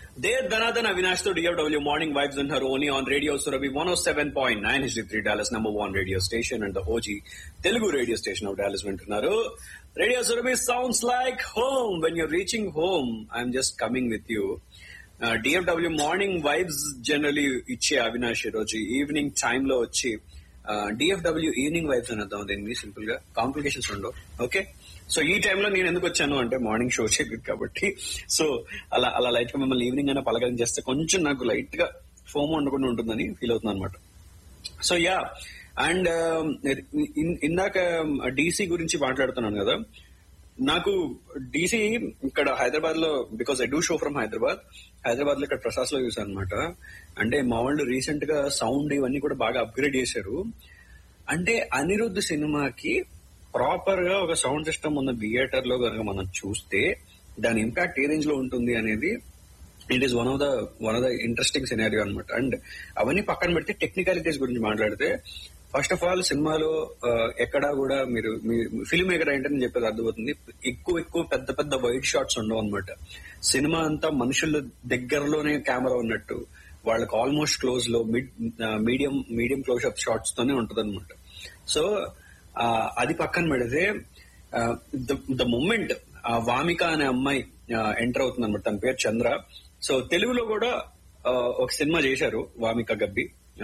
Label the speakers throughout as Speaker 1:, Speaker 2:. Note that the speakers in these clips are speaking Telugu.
Speaker 1: There, Dhanadhan Avinash to DFW Morning Vibes and Haroni on Radio Surabhi 107.9 is the 3 Dallas number one radio station and the OG Telugu radio station of Dallas వింటున్నారు Radio Surabhi sounds like home when you're reaching home. I'm just coming with you. Uh, DFW morning vibes generally ఇచ్చే అవినాష్ ఈ రోజు ఈవినింగ్ టైమ్ లో వచ్చి డిఎఫ్డబ్ల్యూ ఈవినింగ్ వైబ్స్ అని అర్థం దీన్ని సింపుల్ గా కాంప్లికేషన్స్ ఉండవు ఓకే సో ఈ టైంలో నేను ఎందుకు వచ్చాను అంటే మార్నింగ్ షో చేయలేదు కాబట్టి సో అలా అలా లైట్ గా మిమ్మల్ని ఈవినింగ్ అయినా పలకరం చేస్తే కొంచెం నాకు లైట్ గా ఫోమ్ ఉండకుండా ఉంటుందని ఫీల్ అవుతుంది అనమాట సో యా అండ్ ఇందాక డీసీ గురించి మాట్లాడుతున్నాను కదా నాకు డీసీ ఇక్కడ హైదరాబాద్ లో because I do show from Hyderabad Hyderabad లో ఇక్కడ ప్రసాద్ లో చూసాను అనమాట అంటే మా వాళ్ళు రీసెంట్ గా సౌండ్ ఇవన్నీ కూడా బాగా అప్గ్రేడ్ చేశారు అంటే అనిరుద్ధ్ సినిమాకి ప్రాపర్ గా ఒక సౌండ్ సిస్టమ్ ఉన్న థియేటర్ లో కనుక మనం చూస్తే దాని ఇంపాక్ట్ ఏ రేంజ్ లో ఉంటుంది అనేది it is one of the one of the interesting scenario అనమాట అండ్ అవన్నీ పక్కన పెడితే టెక్నికాలిటీస్ గురించి మాట్లాడితే ఫస్ట్ ఆఫ్ ఆల్ సినిమాలో ఎక్కడా కూడా మీరు ఫిల్మ్ మేకర్ ఏంటని చెప్పేది అర్థమవుతుంది ఎక్కువ ఎక్కువ పెద్ద పెద్ద వైడ్ షాట్స్ ఉండవు అనమాట సినిమా అంతా మనుషుల దగ్గరలోనే కెమెరా ఉన్నట్టు వాళ్ళకి ఆల్మోస్ట్ క్లోజ్ లో mid medium medium close up shots తోనే ఉంటది అనమాట సో అది పక్కన పెడితే ద మూమెంట్ వామిక అనే అమ్మాయి ఎంటర్ అవుతుంది అనమాట తన పేరు చంద్ర సో తెలుగులో కూడా ఒక సినిమా చేశారు వామిక గబ్బి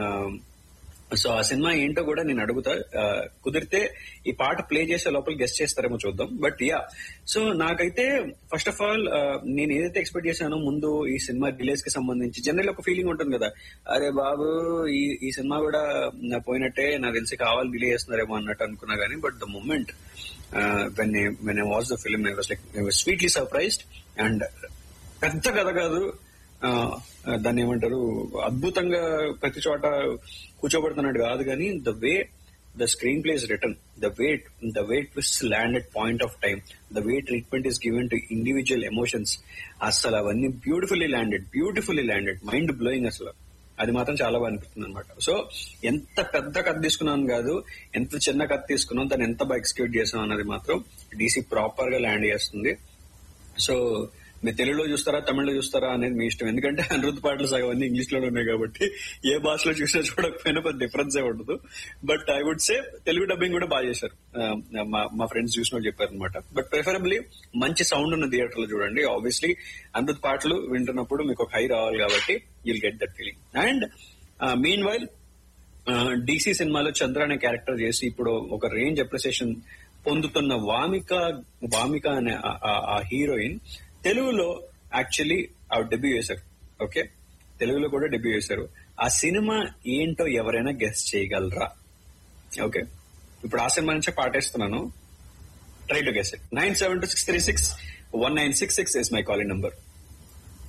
Speaker 1: సో ఆ సినిమా ఏంటో కూడా నేను అడుగుతా కుదిరితే ఈ పాట ప్లే చేసే లోపల గెస్ట్ చేస్తారేమో చూద్దాం బట్ యా సో నాకైతే ఫస్ట్ ఆఫ్ ఆల్ నేను ఏదైతే ఎక్స్పెక్ట్ చేశానో ముందు ఈ సినిమా రిలీజ్ కి సంబంధించి జనరల్ ఒక ఫీలింగ్ ఉంటుంది కదా అరే బాబు ఈ ఈ సినిమా కూడా పోయినట్టే నాకు తెలిసి కావాలి డిలే చేస్తున్నారేమో అన్నట్టు అనుకున్నా గానీ but the moment when when I watch the film I was like sweetly surprised and పెద్ద కథ కాదు దాన్ని ఏమంటారు అద్భుతంగా ప్రతి చోట కూర్చోబడుతున్నట్టు కాదు కానీ the way the screen plays written the way the way twist land at point of time the way treatment is given to individual emotions అసలు అవన్నీ beautifully landed beautifully landed mind blowing అసలు అది మాత్రం చాలా బాగా అనిపిస్తుంది అనమాట సో ఎంత పెద్ద కథ తీసుకున్నాను కాదు ఎంత చిన్న కథ తీసుకున్నాం దాన్ని ఎంత బాగా ఎక్స్క్యూట్ చేసాం అన్నది మాత్రం డీసీ ప్రాపర్ గా ల్యాండ్ చేస్తుంది సో మీరు తెలుగులో చూస్తారా తమిళ్లో చూస్తారా అనేది మీ ఇష్టం ఎందుకంటే అనిరుద్ధ పాటలు సగం అన్ని ఇంగ్లీష్ లోనే ఉన్నాయి కాబట్టి ఏ భాషలో చూసినా చూడకపోయినా పెద్ద డిఫరెన్స్ ఏ ఉండదు but I would say Telugu dubbing కూడా బాగా చేశారు మా ఫ్రెండ్స్ చూసిన చెప్పారు అనమాట బట్ ప్రిఫరబుల్లీ మంచి సౌండ్ ఉన్న థియేటర్ లో చూడండి ఆబ్వియస్లీ అనిరుద్ధ పాటలు వింటున్నప్పుడు మీకు ఒక హై రావాలి కాబట్టి you'll get that feeling and meanwhile DC సినిమాలో చంద్ర అనే క్యారెక్టర్ చేసి ఇప్పుడు ఒక రేంజ్ అప్రిసియేషన్ పొందుతున్న వామిక వామిక అనే ఆ హీరోయిన్ తెలుగులో యాక్చువల్లీ ఆవిడ డెబ్యూ చేశారు ఓకే తెలుగులో కూడా డెబ్యూ చేశారు ఆ సినిమా ఏంటో ఎవరైనా గెస్ట్ చేయగలరా ఓకే ఇప్పుడు ఆ సినిమా నుంచే పాటేస్తున్నాను try to guess it nine seven two six three six one nine six six is my calling number